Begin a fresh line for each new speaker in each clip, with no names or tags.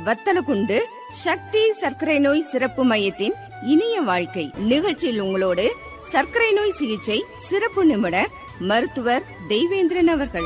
வத்தலகுண்டு சக்தி சர்க்கரை நோய் சிறப்பு மையத்தின் இனிய வாழ்க்கை நிகழ்ச்சியில் உங்களோடு சர்க்கரை நோய் சிகிச்சை சிறப்பு நிபுணர் மருத்துவர் தெய்வேந்திரன் அவர்கள்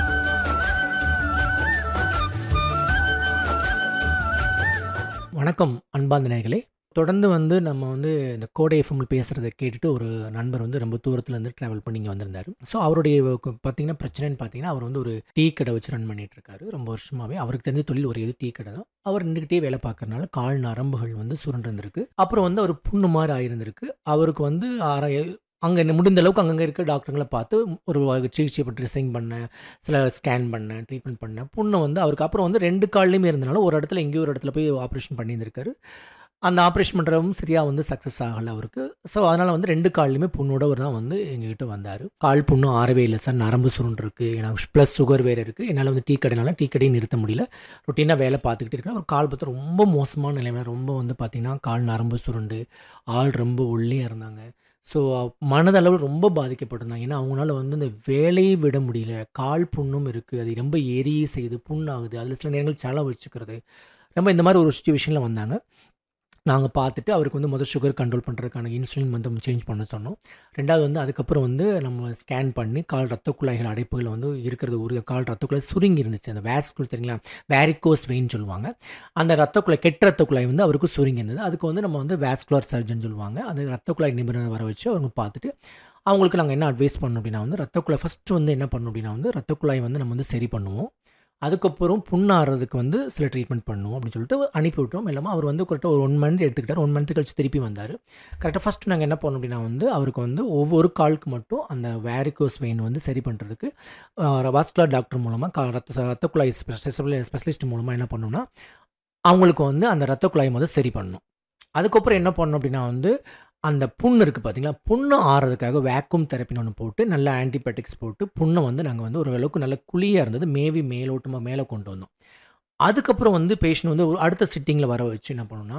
வணக்கம் அன்பார்ந்த நேயர்களே தொடர்ந்து வந்து நம்ம வந்து இந்த கோடை எஃப்எம்மில் பேசுகிறத கேட்டுட்டு ஒரு நண்பர் வந்து ரொம்ப தூரத்துலேருந்து ட்ராவல் பண்ணி இங்கே வந்திருந்தார் ஸோ அவருடைய கு- பார்த்தீங்கன்னா பிரச்சனைன்னு பார்த்தீங்கன்னா அவர் வந்து ஒரு டீ கடை வச்சு ரன் பண்ணிட்டு இருக்காரு ரொம்ப வருஷமாகவே அவருக்கு தெரிஞ்ச தொழில் ஒரு இது டீ கடை தான் அவர் நின்றுக்கிட்டே வேலை பார்க்கறனால கால் நரம்புகள் வந்து சுருண்டிருந்திருக்கு அப்புறம் வந்து அவர் புண்ணு மாதிரி ஆயிருந்திருக்கு அவருக்கு வந்து ஆராய அங்கே முடிந்த அளவுக்கு அங்கங்கே இருக்க டாக்டருங்களை பார்த்து ஒரு சிகிச்சை ட்ரெஸ்ஸிங் பண்ணேன் சில ஸ்கேன் பண்ணேன் ட்ரீட்மெண்ட் பண்ணேன் புண்ணை வந்து அவருக்கு அப்புறம் வந்து ரெண்டு கால்லையுமே இருந்தனால ஒரு இடத்துல எங்கேயோ ஒரு இடத்துல போய் ஆப்ரேஷன் பண்ணியிருந்திருக்காரு அந்த ஆப்ரேஷன் பண்ணுறவும் சரியாக வந்து சக்ஸஸ் ஆகலை அவருக்கு ஸோ அதனால் வந்து ரெண்டு கால்லையுமே புண்ணோட அவர் தான் வந்து எங்ககிட்ட வந்தார் கால் புண்ணு ஆறவே இல்லை சார் நரம்பு சுருண்டு இருக்குது எனக்கு ப்ளஸ் சுகர் வேறு இருக்குது என்னால் வந்து டீ கடைனால டீ கடையும் நிறுத்த முடியல ரொட்டீனாக வேலை பார்த்துக்கிட்டு இருக்கேன் ஒரு கால் பார்த்தா ரொம்ப மோசமான நிலைமை ரொம்ப வந்து பார்த்திங்கன்னா கால் நரம்பு சுருண்டு ஆள் ரொம்ப ஒல்லியாக இருந்தாங்க ஸோ மனதளவில் ரொம்ப பாதிக்கப்பட்டிருந்தாங்க ஏன்னா அவங்களால வந்து இந்த வேலையை விட முடியல கால் புண்ணும் இருக்குது அது ரொம்ப எரிய செய்யுது புண்ணாகுது அதில் சில நேரங்கள் செலவு வச்சுக்கிறது ரொம்ப இந்த மாதிரி ஒரு சுச்சுவேஷனில் வந்தாங்க நாங்கள் பார்த்துட்டு அவருக்கு வந்து முதல் சுகர் கண்ட்ரோல் பண்ணுறதுக்கான இன்சுலின் வந்து சேஞ்ச் பண்ண சொன்னோம் ரெண்டாவது வந்து அதுக்கப்புறம் வந்து நம்ம ஸ்கேன் பண்ணி கால் ரத்த குழாய்கள் அடைப்புகள் வந்து இருக்கிறது ஒரு கால் ரத்த குழாய் சுருங்கி இருந்துச்சு அந்த வேஸ்குள் தெரியுங்களா வேரிகோஸ் வெயின் சொல்லுவாங்க அந்த ரத்த குழாய் கெட்ட ரத்த குழாய் வந்து அவருக்கு சுருங்கி இருந்தது அதுக்கு வந்து நம்ம வந்து வேஸ்குலர் சர்ஜன் சொல்லுவாங்க அந்த ரத்த குழாய் நிபுணர் வர வச்சு அவங்க பார்த்துட்டு அவங்களுக்கு நாங்கள் என்ன அட்வைஸ் பண்ணோம் அப்படின்னா வந்து ரத்த குழாய் ஃபஸ்ட்டு வந்து என்ன பண்ணோம் அப்படின்னா வந்து ரத்த குழாய் வந்து நம்ம வந்து சரி பண்ணுவோம் அதுக்கப்புறம் புண்ணாறதுக்கு வந்து சில ட்ரீட்மெண்ட் பண்ணுவோம் அப்படின்னு சொல்லிட்டு அனுப்பி விட்டோம் இல்லாமல் அவர் வந்து கரெக்டாக ஒரு ஒன் மந்த் எடுத்துக்கிட்டார் ஒன் மந்த் கழிச்சு திருப்பி வந்தார் கரெக்டாக ஃபஸ்ட்டு நாங்கள் என்ன பண்ணோம் அப்படின்னா வந்து அவருக்கு வந்து ஒவ்வொரு காலுக்கு மட்டும் அந்த வேரிகோஸ் வெயின் வந்து சரி பண்ணுறதுக்கு வாஸ்குலர் டாக்டர் மூலமாக ரத்த ரத்த குழாய் ஸ்பெஷலிஸ்ட் மூலமாக என்ன பண்ணோம்னா அவங்களுக்கு வந்து அந்த ரத்த குழாய் முதல் சரி பண்ணணும் அதுக்கப்புறம் என்ன பண்ணோம் அப்படின்னா வந்து அந்த புண்ணு இருக்குது பார்த்தீங்களா புண்ணு ஆறதுக்காக வேக்யூம் தெரப்பின்னு ஒன்று போட்டு நல்ல ஆன்டிபயோட்டிக்ஸ் போட்டு புண்ணை வந்து நாங்கள் வந்து ஒரு அளவுக்கு நல்ல குழியாக இருந்தது மேவி மேலோட்டமாக மேலே கொண்டு வந்தோம் அதுக்கப்புறம் வந்து பேஷண்ட் வந்து ஒரு அடுத்த சிட்டிங்கில் வர வச்சு என்ன பண்ணோம்னா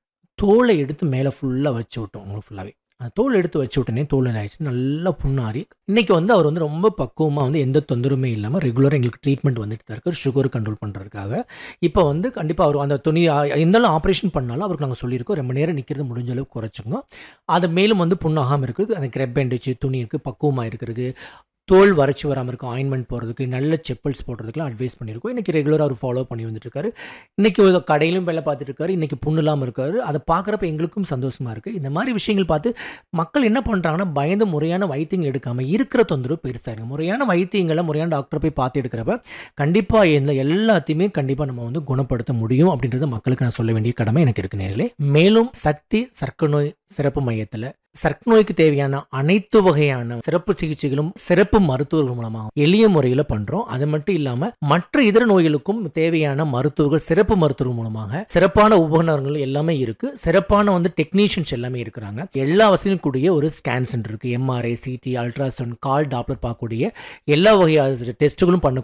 தோலை எடுத்து மேலே ஃபுல்லாக வச்சு விட்டோம் உங்களுக்கு ஃபுல்லாகவே அந்த தோல் எடுத்து வச்சு விட்டனே தோல் என்ன ஆயிடுச்சு நல்லா புண்ணாறி இன்றைக்கி வந்து அவர் வந்து ரொம்ப பக்குவமாக வந்து எந்த தொந்தரவுமே இல்லாமல் ரெகுலராக எங்களுக்கு ட்ரீட்மெண்ட் வந்துட்டு தான் இருக்காரு சுகர் கண்ட்ரோல் பண்ணுறதுக்காக இப்போ வந்து கண்டிப்பாக அவர் அந்த துணி இருந்தாலும் ஆப்ரேஷன் பண்ணாலும் அவருக்கு நாங்கள் சொல்லியிருக்கோம் ரொம்ப நேரம் நிற்கிறது முடிஞ்ச அளவுக்கு குறைச்சிக்கணும் அது மேலும் வந்து புண்ணாகாமல் இருக்குது அந்த கிரெப் பேண்டேஜ் துணி இருக்குது பக்குவமாக இருக்கிறது தோல் வறட்சி வராமல் இருக்கும் ஆயின்மெண்ட் போகிறதுக்கு நல்ல செப்பல்ஸ் போடுறதுக்குலாம் அட்வைஸ் பண்ணியிருக்கோம் இன்றைக்கி ரெகுலராக அவர் ஃபாலோ பண்ணி வந்துட்டு இருக்காரு இன்றைக்கி ஒரு கடையிலும் வேலை பார்த்துட்டு இருக்காரு இன்றைக்கி புண்ணு இல்லாமல் இருக்காரு அதை பார்க்குறப்ப எங்களுக்கும் சந்தோஷமாக இருக்குது இந்த மாதிரி விஷயங்கள் பார்த்து மக்கள் என்ன பண்ணுறாங்கன்னா பயந்து முறையான வைத்தியங்கள் எடுக்காமல் இருக்கிற தொந்தரவு பெருசாக இருக்குது முறையான வைத்தியங்களை முறையான டாக்டரை போய் பார்த்து எடுக்கிறப்ப கண்டிப்பாக இந்த எல்லாத்தையுமே கண்டிப்பாக நம்ம வந்து குணப்படுத்த முடியும் அப்படின்றத மக்களுக்கு நான் சொல்ல வேண்டிய கடமை எனக்கு இருக்கு நேர்களே மேலும் சக்தி சர்க்கரை நோய் சிறப்பு மையத்தில் சர்க்கரை நோய்க்கு தேவையான அனைத்து வகையான சிறப்பு சிகிச்சைகளும் சிறப்பு மருத்துவர்கள் மூலமாக எளிய முறையில் பண்ணுறோம் அது மட்டும் இல்லாமல் மற்ற இதர நோய்களுக்கும் தேவையான மருத்துவர்கள் சிறப்பு மருத்துவர்கள் மூலமாக சிறப்பான உபகரணங்கள் எல்லாமே இருக்கு சிறப்பான வந்து டெக்னீஷியன்ஸ் எல்லாமே இருக்கிறாங்க எல்லா வசதியும் கூடிய ஒரு ஸ்கேன் சென்டர் இருக்கு எம்ஆர்ஐ சிடி அல்ட்ராசவுண்ட் கால் டாப்லர் பார்க்கக்கூடிய எல்லா வகையான டெஸ்ட்டுகளும் பண்ணக்கூடிய